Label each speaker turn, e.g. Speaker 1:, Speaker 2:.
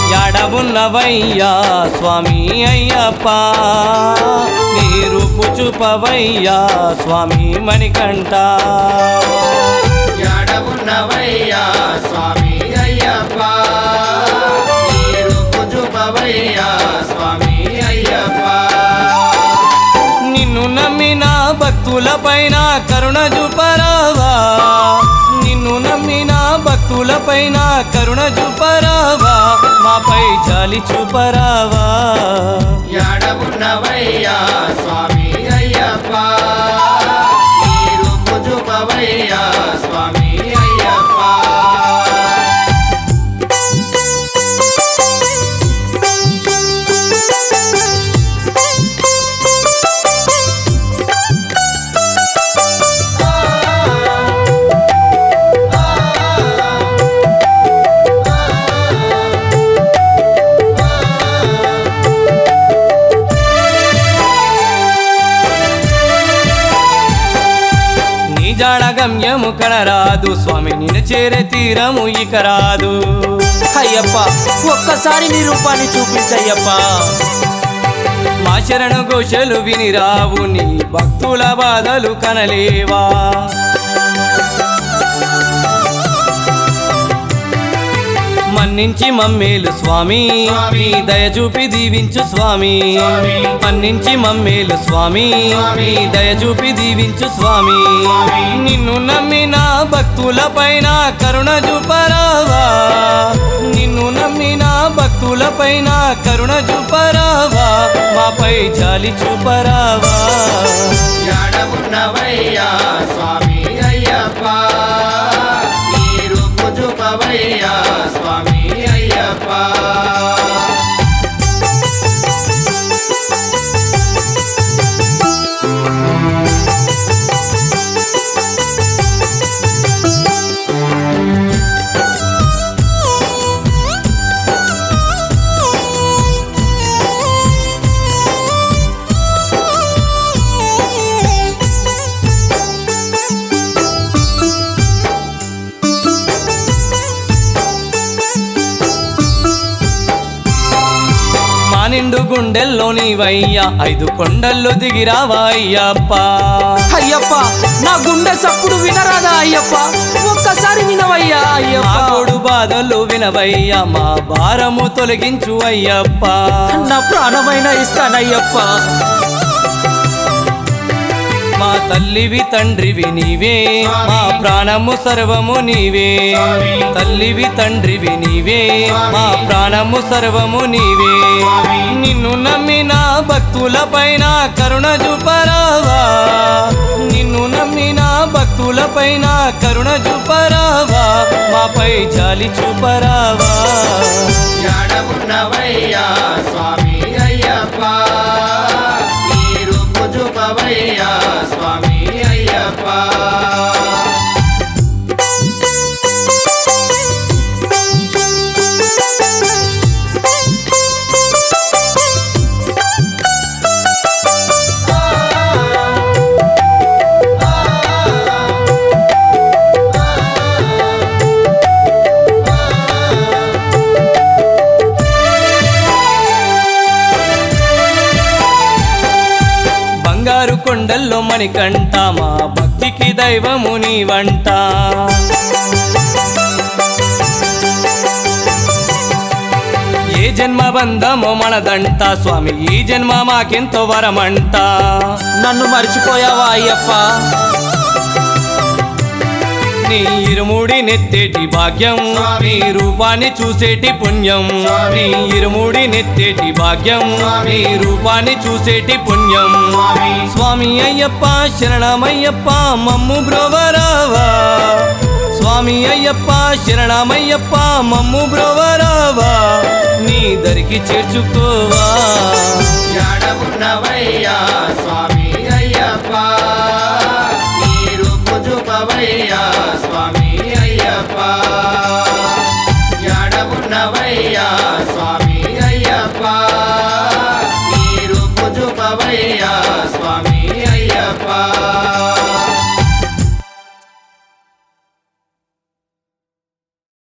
Speaker 1: యాడవున్నవయ్యా స్వామి అయ్యప్ప నీ రూపు చూపవయ్యా స్వామి మణికంఠ
Speaker 2: యాడవున్నవయ్యా స్వామి అయ్యప్ప నీరు కుజుపవయ్యా స్వామి అయ్యప్ప
Speaker 1: నిన్ను నమ్మిన భక్తుల పైన కరుణ చూపరావా నిన్ను నమ్మిన భక్తుల పైన కరుణ చూపరావా మాపై జాలి చూపరావా
Speaker 2: యాడవున్నవయ్యా స్వామి అయ్యప్ప నీరు కుజుపవయ్యా స్వామి అయ్యప్ప
Speaker 1: నీ జాడ గమ్యము కనరాదు స్వామి నిన్ను చేరే తీరము ఇక రాదు
Speaker 3: అయ్యప్ప ఒక్కసారి నీ రూపాన్ని చూపించయ్యప్ప
Speaker 1: మా శరణు ఘోషలు విని రావు నీ భక్తుల బాధలు కనలేవా మన్నించి మమ్మేలు స్వామి
Speaker 2: స్వామి.
Speaker 1: నీ దయ చూపి దీవించు స్వామి
Speaker 2: స్వామి.
Speaker 1: మన్నించి మమ్మేలు స్వామి
Speaker 2: స్వామి.
Speaker 1: నీ దయ చూపి దీవించు స్వామి
Speaker 2: స్వామి.
Speaker 1: నిన్ను నమ్మిన భక్తుల పైన కరుణ చూపరావా నిన్ను నమ్మిన భక్తుల పైన కరుణ చూపరావా మాపై జాలి చూపరావా
Speaker 2: యాడవున్నవయ్యా స్వామి అయ్యప్ప నీరు కుజుపవయ్యా స్వామి అయ్యప్ప
Speaker 1: మా నిండు గుండెల్లో నీవయ్యా ఐదు కొండల్లో దిగిరావా అయ్యప్ప
Speaker 3: అయ్యప్ప నా గుండె సప్పుడు వినరాదా అయ్యప్ప ఒక్కసారి వినవయ్యా
Speaker 1: మా
Speaker 3: అయ్యప్ప
Speaker 1: గోడు బాధలు వినవయ్యా మా భారము తొలగించు అయ్యప్ప
Speaker 3: నా ప్రాణమైన ఇస్తానయ్యప్ప
Speaker 1: మా తల్లివి తండ్రివి నీవే మా ప్రాణము సర్వము నీవే
Speaker 2: స్వామి.
Speaker 1: తల్లివి తండ్రివి నీవే మా ప్రాణము సర్వము నీవే
Speaker 2: స్వామి.
Speaker 1: నిన్ను నమ్మిన భక్తుల పైన కరుణ చూపరావా నిన్ను నమ్మిన భక్తుల పైన కరుణ చూపరావా మాపై జాలి చూపరావా
Speaker 2: యాడవున్నవయ్యా స్వామి అయ్యప్ప నీరు కుజుపవయ్యా స్వామి అయ్యప్ప
Speaker 1: బంగారు కొండల్లో మణికంట మా భక్తికి దైవము నీవంట ఏ జన్మ బంధమో మనదంట స్వామి ఈ జన్మ మాకెంతో వరమంట
Speaker 3: నన్ను మర్చిపోయావా అయ్యప్ప
Speaker 1: నీ ఇరుముడి నెత్తేటి భాగ్యం
Speaker 2: స్వామి.
Speaker 1: నీ రూపాన్ని చూసేటి పుణ్యం
Speaker 2: స్వామి.
Speaker 1: నీ ఇరుముడి నెత్తేటి భాగ్యం
Speaker 2: స్వామి.
Speaker 1: నీ రూపాన్ని చూసేటి పుణ్యం
Speaker 2: స్వామి
Speaker 1: స్వామి అయ్యప్ప శరణమయ్యప్ప మమ్ము బ్రోవరావా స్వామి అయ్యప్ప శరణమయ్యప్ప మమ్ము బ్రోవరావా నీ దరికి చేర్చుకోవా
Speaker 2: యాడవున్నవయ్యా స్వామి అయ్యప్ప నీరు కుజుపవయ్యా స్వామి అయ్యప్ప యాడవున్నవయ్యా